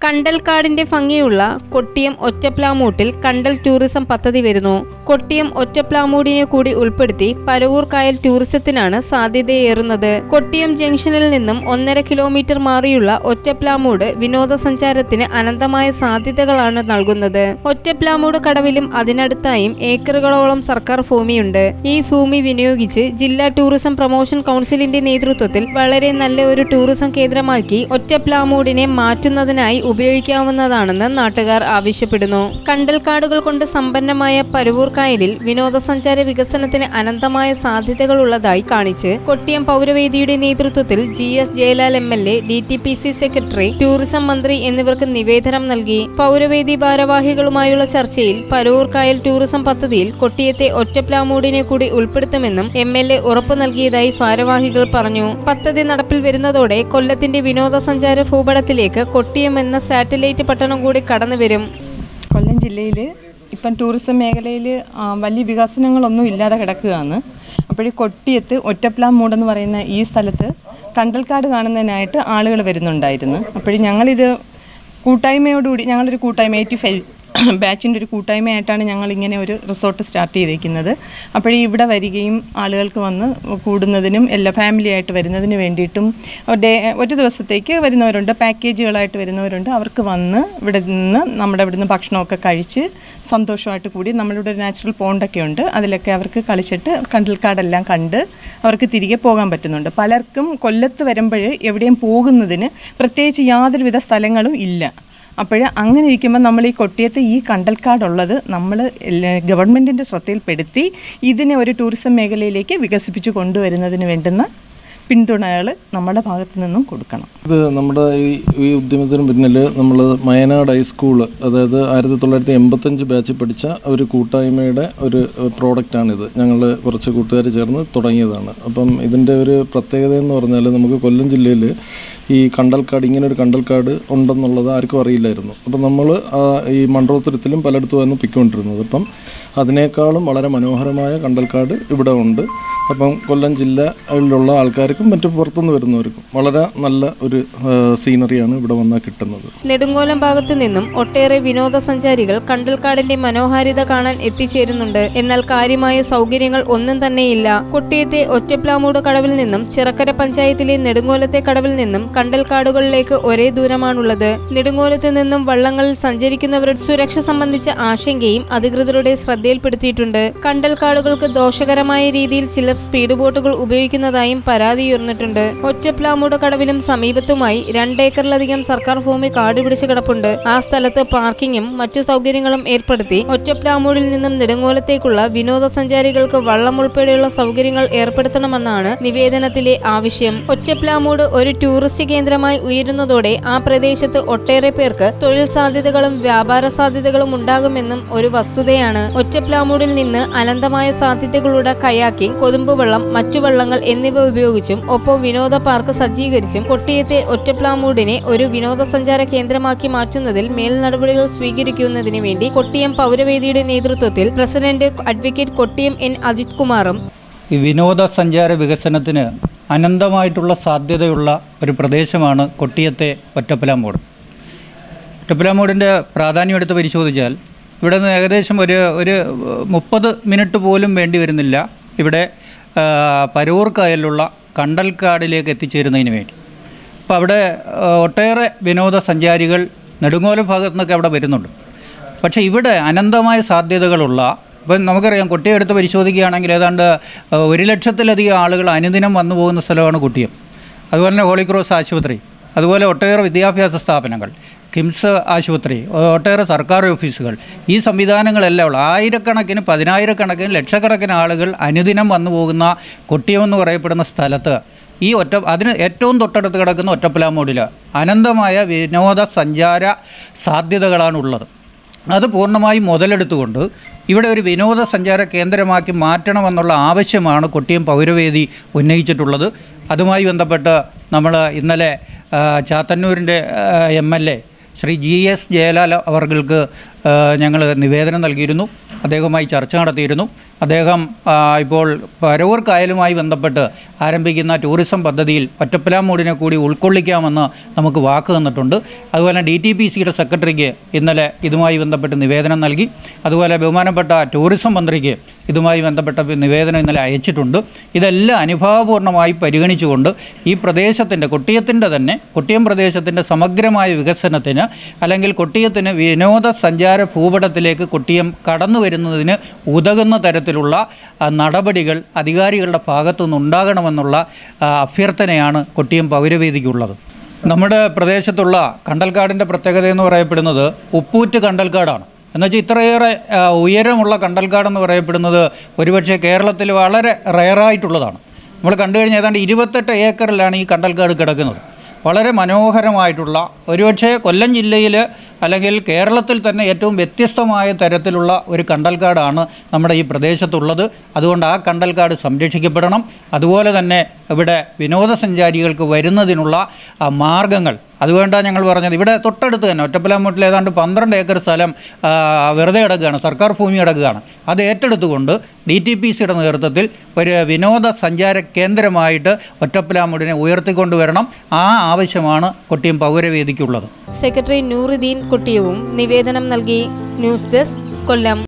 കണ്ടൽക്കാടിന്റെ ഭംഗിയുള്ള കൊട്ടിയം ഒറ്റപ്ലാമൂട്ടിൽ കണ്ടൽ ടൂറിസം പദ്ധതി വരുന്നു കൊട്ടിയം ഒറ്റപ്ലാമൂടിനെ കൂടി ഉൾപ്പെടുത്തി പരവൂർ കായൽ ടൂറിസത്തിനാണ് സാധ്യതയേറുന്നത് കൊട്ടിയം ജംഗ്ഷനിൽ നിന്നും ഒന്നര കിലോമീറ്റർ മാറിയുള്ള ഒറ്റപ്ലാമൂട് വിനോദസഞ്ചാരത്തിന് അനന്തമായ സാധ്യതകളാണ് നൽകുന്നത് ഒറ്റപ്ലാമൂട് കടവിലും അതിനടുത്തായും ഏക്കറുകളോളം സർക്കാർ ഭൂമിയുണ്ട് ഈ ഭൂമി വിനിയോഗിച്ച് ജില്ലാ ടൂറിസം പ്രൊമോഷൻ കൗൺസിലിന്റെ നേതൃത്വത്തിൽ വളരെ നല്ല ഒരു ടൂറിസം കേന്ദ്രമാക്കി ഒറ്റപ്ലാമൂടിനെ മാറ്റുന്നതിനായി ഉപയോഗിക്കാവുന്നതാണെന്ന് നാട്ടുകാർ ആവശ്യപ്പെടുന്നു കണ്ടൽക്കാടുകൾ കൊണ്ട് സമ്പന്നമായ പരുവൂർ കായലിൽ വിനോദസഞ്ചാര വികസനത്തിന് അനന്തമായ സാധ്യതകൾ ഉള്ളതായി കാണിച്ച് കൊട്ടിയം പൗരവേദിയുടെ നേതൃത്വത്തിൽ G S Jayalal M L A D T P C secretary tourism മന്ത്രി എന്നിവർക്ക് നിവേദനം നൽകി പൗരവേദി ഭാരവാഹികളുമായുള്ള ചർച്ചയിൽ പരൂർ കായൽ ടൂറിസം പദ്ധതിയിൽ കൊട്ടിയത്തെ ഒറ്റപ്ലാമൂടിനെ കൂടി ഉൾപ്പെടുത്തുമെന്നും എം എൽ എ ഉറപ്പു നൽകിയതായി ഭാരവാഹികൾ പറഞ്ഞു പദ്ധതി നടപ്പിൽ വരുന്നതോടെ കൊല്ലത്തിന്റെ വിനോദസഞ്ചാര ഭൂപടത്തിലേക്ക് കൊട്ടിയം എന്ന സാറ്റലൈറ്റ് പട്ടണം കൂടി കടന്നുവരും കൊല്ലം ജില്ലയിൽ ഇപ്പം ടൂറിസം മേഖലയിൽ വലിയ വികസനങ്ങളൊന്നും ഇല്ലാതെ കിടക്കുകയാണ് അപ്പോഴീ കൊട്ടിയത്ത് ഒറ്റപ്ലാം മൂടെന്ന് പറയുന്ന ഈ സ്ഥലത്ത് കണ്ടൽക്കാട് കാണുന്നതിനായിട്ട് ആളുകൾ വരുന്നുണ്ടായിരുന്നു അപ്പോഴേ ഞങ്ങളിത് കൂട്ടായ്മയോടുകൂടി ഞങ്ങളൊരു കൂട്ടായ്മ എയ്റ്റി ഫൈവ് ബാച്ചിൻ്റെ ഒരു കൂട്ടായ്മയായിട്ടാണ് ഞങ്ങൾ ഇങ്ങനെ ഒരു റിസോർട്ട് സ്റ്റാർട്ട് ചെയ്തിരിക്കുന്നത് അപ്പോഴേ ഇവിടെ വരികയും ആളുകൾക്ക് വന്ന് കൂടുന്നതിനും എല്ലാ ഫാമിലി ആയിട്ട് വരുന്നതിന് വേണ്ടിയിട്ടും ഡേ ഒരു ദിവസത്തേക്ക് വരുന്നവരുണ്ട് പാക്കേജുകളായിട്ട് വരുന്നവരുണ്ട് അവർക്ക് വന്ന് ഇവിടെ നിന്ന് നമ്മുടെ ഇവിടുന്ന് ഭക്ഷണമൊക്കെ കഴിച്ച് സന്തോഷമായിട്ട് കൂടി നമ്മളിവിടെ ഒരു നാച്ചുറൽ പോണ്ടൊക്കെ ഉണ്ട് അതിലൊക്കെ അവർക്ക് കളിച്ചിട്ട് കണ്ടൽക്കാടെല്ലാം കണ്ട് അവർക്ക് തിരികെ പോകാൻ പറ്റുന്നുണ്ട് പലർക്കും കൊല്ലത്ത് വരുമ്പോൾ എവിടെയും പോകുന്നതിന് പ്രത്യേകിച്ച് യാതൊരുവിധ സ്ഥലങ്ങളും ഇല്ല അപ്പോൾ അങ്ങനെ ഇരിക്കുമ്പോൾ നമ്മൾ ഈ കൊട്ടിയത്ത് ഈ കണ്ടൽക്കാടുള്ളത് നമ്മൾ ഗവൺമെൻറ്റിൻ്റെ ശ്രദ്ധയിൽപ്പെടുത്തി ഇതിനെ ഒരു ടൂറിസം മേഖലയിലേക്ക് വികസിപ്പിച്ച് കൊണ്ടുവരുന്നതിന് വേണ്ടുന്ന പിന്തുണകൾ നമ്മുടെ ഭാഗത്തു നിന്നും കൊടുക്കണം ഇത് നമ്മുടെ ഈ ഈ ഉദ്യമത്തിന് പിന്നിൽ നമ്മൾ വയനാട് ഹൈസ്കൂള് അതായത് ആയിരത്തി തൊള്ളായിരത്തി എൺപത്തഞ്ച് ബാച്ചിൽ പഠിച്ച ഒരു കൂട്ടായ്മയുടെ ഒരു പ്രോഡക്റ്റാണിത് ഞങ്ങൾ കുറച്ച് കൂട്ടുകാർ ചേർന്ന് തുടങ്ങിയതാണ് അപ്പം ഇതിൻ്റെ ഒരു പ്രത്യേകത എന്ന് പറഞ്ഞാൽ നമുക്ക് കൊല്ലം ജില്ലയിൽ ഈ കണ്ടൽക്കാട് ഇങ്ങനെ ഒരു കണ്ടൽക്കാട് ഉണ്ടെന്നുള്ളത് ആർക്കും അറിയില്ലായിരുന്നു അപ്പം നമ്മൾ ഈ മണ്ഡലത്തുരത്തിലും പലയിടത്തുമായിരുന്നു പിക്കൊണ്ടിരുന്നത് അപ്പം അതിനേക്കാളും വളരെ മനോഹരമായ കണ്ടൽക്കാട് ഇവിടെ ഉണ്ട് അപ്പം കൊല്ലം ജില്ലയിലുള്ള ആൾക്കാർക്കും മറ്റു പുറത്തുനിന്ന് വരുന്നവർക്കും വളരെ നല്ല ഒരു സീനറിയാണ് ഇവിടെ വന്നാൽ കിട്ടുന്നത് നെടുങ്കോലം ഭാഗത്തു നിന്നും ഒട്ടേറെ വിനോദസഞ്ചാരികൾ കണ്ടൽക്കാടിന്റെ മനോഹാരിത കാണാൻ എത്തിച്ചേരുന്നുണ്ട് എന്നാൽ കാര്യമായ സൗകര്യങ്ങൾ ഒന്നും തന്നെയില്ല കൊട്ടിയത്തെ ഒറ്റപ്ലാമൂട് കടവിൽ നിന്നും ചിറക്കര പഞ്ചായത്തിലെ നെടുങ്കോലത്തെ കടവിൽ നിന്നും കണ്ടൽക്കാടുകളിലേക്ക് ഒരേ ദൂരമാണുള്ളത് നെടുങ്കോലത്ത് നിന്നും വള്ളങ്ങളിൽ സഞ്ചരിക്കുന്നവരുടെ സുരക്ഷ സംബന്ധിച്ച ആശങ്കയും അധികൃതരുടെ ശ്രദ്ധയിൽപ്പെടുത്തിയിട്ടുണ്ട് കണ്ടൽക്കാടുകൾക്ക് ദോഷകരമായ രീതിയിൽ ചിലർ സ്പീഡ് ബോട്ടുകൾ ഉപയോഗിക്കുന്നതായും പരാതി ഉയർന്നിട്ടുണ്ട് ഒറ്റപ്ലാമൂട് കടവിലും സമീപത്തുമായി രണ്ടേക്കറിലധികം സർക്കാർ ഭൂമി കാടുപിടിച്ച് കിടപ്പുണ്ട് ആ സ്ഥലത്ത് പാർക്കിങ്ങും മറ്റു സൗകര്യങ്ങളും ഏർപ്പെടുത്തി ഒറ്റപ്ലാമൂടിൽ നിന്നും നെടുങ്കോലത്തേക്കുള്ള വിനോദസഞ്ചാരികൾക്ക് വള്ളം ഉൾപ്പെടെയുള്ള സൗകര്യങ്ങൾ ഏർപ്പെടുത്തണമെന്നാണ് നിവേദനത്തിലെ ആവശ്യം ഒറ്റപ്ലാമൂട് ഒരു ടൂറിസ്റ്റ് കേന്ദ്രമായി ഉയരുന്നതോടെ ആ പ്രദേശത്ത് ഒട്ടേറെ പേർക്ക് തൊഴിൽ സാധ്യതകളും വ്യാപാര സാധ്യതകളും ഉണ്ടാകുമെന്നും ഒരു വസ്തുതയാണ് ഒറ്റപ്ലാമൂടിൽ നിന്ന് അനന്തമായ സാധ്യതകളുടെ കയാക്കിംഗ് കൊതുമ്പുവെള്ളം മറ്റു വള്ളങ്ങൾ എന്നിവ ഉപയോഗിച്ചും ഒപ്പം വിനോദ പാർക്ക് സജ്ജീകരിച്ചും കൊട്ടിയത്തെ ഒറ്റപ്ലാമൂടിനെ ഒരു വിനോദസഞ്ചാര കേന്ദ്രമാക്കി മാറ്റുന്നതിൽ മേൽ നടപടികൾ സ്വീകരിക്കുന്നതിന് വേണ്ടി കൊട്ടിയം പൗരവേദിയുടെ നേതൃത്വത്തിൽ president advocate Kottiyam N Ajith കുമാറും ഈ വിനോദസഞ്ചാര വികസനത്തിന് അനന്തമായിട്ടുള്ള സാധ്യതയുള്ള ഒരു പ്രദേശമാണ് കൊട്ടിയത്തെ ഒറ്റപ്പലാമൂട് ഒറ്റപ്പലാമൂടിൻ്റെ പ്രാധാന്യം എടുത്ത് പരിശോധിച്ചാൽ ഇവിടെ നിന്ന് ഏകദേശം ഒരു ഒരു മുപ്പത് മിനിറ്റ് പോലും വേണ്ടി വരുന്നില്ല ഇവിടെ ആ, പരൂർ കായലിലുള്ള കണ്ടൽക്കാടിലേക്ക് എത്തിച്ചേരുന്നതിന് വേണ്ടി അപ്പോൾ അവിടെ ആ, ഒട്ടേറെ വിനോദസഞ്ചാരികൾ നെടുങ്ങോലം ഭാഗത്തു നിന്നൊക്കെ അവിടെ വരുന്നുണ്ട് പക്ഷേ ഇവിടെ അനന്തമായ സാധ്യതകളുള്ള ഇപ്പം നമുക്കറിയാം കുട്ടിയെ എടുത്ത് പരിശോധിക്കുകയാണെങ്കിൽ ഏതാണ്ട് ആ, ഒരു ലക്ഷത്തിലധികം ആളുകൾ അനുദിനം വന്നു പോകുന്ന സ്ഥലമാണ് കുട്ടിയം അതുപോലെ തന്നെ ഹോളി ക്രോസ് ആശുപത്രി അതുപോലെ ഒട്ടേറെ വിദ്യാഭ്യാസ സ്ഥാപനങ്ങൾ കിംസ് ആശുപത്രി ഒട്ടേറെ സർക്കാർ ഓഫീസുകൾ ഈ സംവിധാനങ്ങളെല്ലാം ഉള്ള ആയിരക്കണക്കിന് പതിനായിരക്കണക്കിന് ലക്ഷക്കണക്കിന് ആളുകൾ അനുദിനം വന്നു പോകുന്ന കൊട്ടിയമെന്ന് പറയപ്പെടുന്ന സ്ഥലത്ത് ഈ ഒറ്റ അതിന് ഏറ്റവും തൊട്ടടുത്ത് കിടക്കുന്ന ഒറ്റപ്പലാമൂടിൽ അനന്തമായ വിനോദസഞ്ചാര സാധ്യതകളാണുള്ളത് അത് പൂർണ്ണമായും മുതലെടുത്തുകൊണ്ട് ഇവിടെ ഒരു വിനോദസഞ്ചാര കേന്ദ്രമാക്കി മാറ്റണമെന്നുള്ള ആവശ്യമാണ് കൊട്ടിയം പൗരവേദി ഉന്നയിച്ചിട്ടുള്ളത് അതുമായി ബന്ധപ്പെട്ട് നമ്മൾ ഇന്നലെ ആ, ചാത്തന്നൂരിൻ്റെ M L A Shri G S Jayalal അവർക്ക് ഞങ്ങൾ നിവേദനം നൽകിയിരുന്നു അദ്ദേഹവുമായി ചർച്ച നടത്തിയിരുന്നു അദ്ദേഹം ആ, ഇപ്പോൾ പരവൂർ കായലുമായി ബന്ധപ്പെട്ട് ആരംഭിക്കുന്ന ടൂറിസം പദ്ധതിയിൽ ഒറ്റപ്പലാമൂടിനെ കൂടി ഉൾക്കൊള്ളിക്കാമെന്ന് നമുക്ക് വാക്ക് തന്നിട്ടുണ്ട് അതുപോലെ ഡി ടി പി സിയുടെ സെക്രട്ടറിക്ക് ഇന്നലെ ഇതുമായി ബന്ധപ്പെട്ട് നിവേദനം നൽകി അതുപോലെ ബഹുമാനപ്പെട്ട ടൂറിസം മന്ത്രിക്ക് ഇതുമായി ബന്ധപ്പെട്ട നിവേദനം ഇന്നലെ അയച്ചിട്ടുണ്ട് ഇതെല്ലാം അനുഭാവപൂർണ്ണമായി പരിഗണിച്ചുകൊണ്ട് ഈ പ്രദേശത്തിൻ്റെ കൊട്ടിയത്തിൻ്റെ തന്നെ കൊട്ടിയം പ്രദേശത്തിൻ്റെ സമഗ്രമായ വികസനത്തിന് അല്ലെങ്കിൽ കൊട്ടിയത്തിന് വിനോദസഞ്ചാര ഭൂപടത്തിലേക്ക് കൊട്ടിയം കടന്നു വരുന്നതിന് ഉതകുന്ന തരത്തിലുള്ള ആ, നടപടികൾ അധികാരികളുടെ ഭാഗത്തുനിന്ന് ഉണ്ടാകണമെന്നുള്ള ആ, അഭ്യർത്ഥനയാണ് കൊട്ടിയം പൗരവേദിക്കുള്ളത് നമ്മുടെ പ്രദേശത്തുള്ള കണ്ടൽക്കാടിൻ്റെ പ്രത്യേകത എന്ന് പറയപ്പെടുന്നത് ഉപ്പൂറ്റ് കണ്ടൽക്കാടാണ് എന്നുവെച്ചാൽ ഇത്രയേറെ ആ, ഉയരമുള്ള കണ്ടൽക്കാടെന്ന് പറയപ്പെടുന്നത് ഒരുപക്ഷെ കേരളത്തിൽ വളരെ റയറായിട്ടുള്ളതാണ് നമ്മൾ കണ്ടു കഴിഞ്ഞാൽ ഏതാണ്ട് ഇരുപത്തെട്ട് ഏക്കറിലാണ് ഈ കണ്ടൽക്കാട് കിടക്കുന്നത് വളരെ മനോഹരമായിട്ടുള്ള ഒരുപക്ഷെ കൊല്ലം ജില്ലയിൽ അല്ലെങ്കിൽ കേരളത്തിൽ തന്നെ ഏറ്റവും വ്യത്യസ്തമായ തരത്തിലുള്ള ഒരു കണ്ടൽക്കാടാണ് നമ്മുടെ ഈ പ്രദേശത്തുള്ളത് അതുകൊണ്ട് ആ കണ്ടൽക്കാട് സംരക്ഷിക്കപ്പെടണം അതുപോലെ തന്നെ ഇവിടെ വിനോദസഞ്ചാരികൾക്ക് വരുന്നതിനുള്ള ആ, മാർഗങ്ങൾ അതുകൊണ്ടാണ് ഞങ്ങൾ പറഞ്ഞത് ഇവിടെ തൊട്ടടുത്ത് തന്നെ ഒറ്റപ്പലാമൂട്ടിൽ ഏതാണ്ട് പന്ത്രണ്ട് ഏക്കർ സ്ഥലം ആ, വെറുതെ കിടക്കുകയാണ് സർക്കാർ ഭൂമി കിടക്കുകയാണ് അത് ഏറ്റെടുത്തുകൊണ്ട് ഡി ടി പി സിയുടെ നേതൃത്വത്തിൽ ഒരു വിനോദസഞ്ചാര കേന്ദ്രമായിട്ട് ഒറ്റപ്പലാമൂടിനെ ഉയർത്തിക്കൊണ്ടുവരണം ആ ആവശ്യമാണ് കൊട്ടിയം പൗരവേദിക്കുള്ളത് സെക്രട്ടറി നൂറുദ്ദീൻ കുട്ടിയവും നിവേദനം നൽകി ന്യൂസ് ഡെസ്ക് കൊല്ലം